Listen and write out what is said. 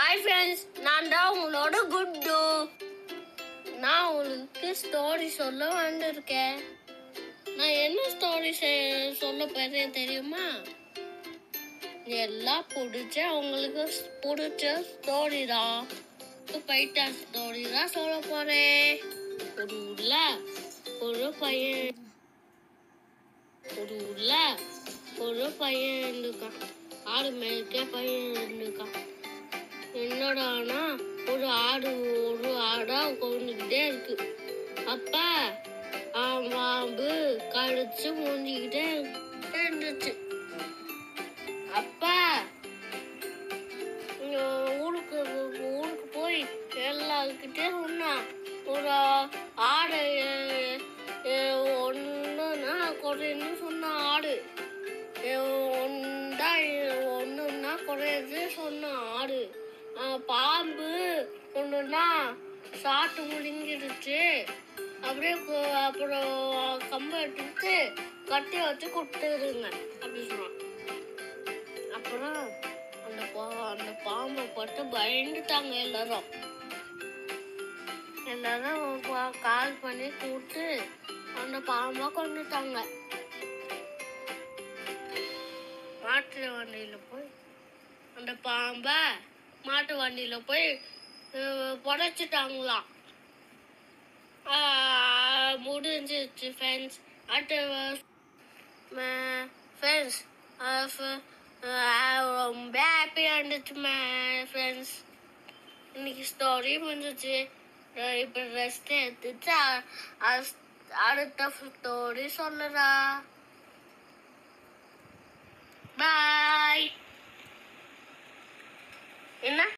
hi friends நான் தான் உங்களோட குட்டு நான் உங்களுக்கு ஸ்டோரி சொல்ல வந்திருக்கேன் நான் என்ன ஸ்டோரி சொல்ல போறேன் தெரியுமா எல்லாம் பிடிச்ச உங்களுக்கு பிடிச்ச ஸ்டோரி தான் பைட்டா ஸ்டோரி தான் சொல்ல போறேன் ஒரு ஊர்ல ஒரு பையன் ஒரு ஊர்ல ஒரு பையன் இருக்கான் ஆடு மேய்க்க பையன் இருக்கான் என்னடானா ஒரு ஆடு ஒரு ஆடா கொண்டுகிட்டே இருக்கு அப்ப அவன் பாம்பு கடிச்சு மூஞ்சிக்கிட்டே இருந்துச்சு அப்ப இங்க ஊருக்கு ஊருக்கு போய் எல்லாருக்கிட்டே சொன்னான் ஒரு ஆடு ஒன்றுனா குறைன்னு சொன்ன ஆடு ஒன்றா ஒன்றுன்னா குறையுது சொன்ன ஆடு ஆஹ் பாம்பு ஒன்றுனா சாட்டு முழுங்கிடுச்சு அப்படியே கு- அப்புறம் கம்பை எடுத்து கட்டி வச்சு கொடுத்துருங்க அப்படி சொன்னான் அப்புறம் அந்த பா- அந்த பாம்பை பார்த்து பயந்துட்டாங்க எல்லாரும் எல்லாரும் பா- கால் பண்ணி கூப்பிட்டு அந்த பாம்பை கொண்டுட்டாங்க மாட்டு வண்டியில போய் அந்த பாம்பை மாட்டு வண்டியில போய் அஹ், புதைச்சிட்டாங்களாம் ஆஹ், முடிஞ்சிருச்சு ஃப்ரெண்ட்ஸ் அடுத்த ஃப்ரெண்ட்ஸ் ரொம்ப ஹாப்பியாக இருந்துச்சு ஃப்ரெண்ட்ஸ் இன்னைக்கு ஸ்டோரி முடிஞ்சிச்சு இப்போ ரெஸ்ட் எடுத்துட்டு அ- அ- அடுத்த ஸ்டோரி சொல்லுறா பாய் என்ன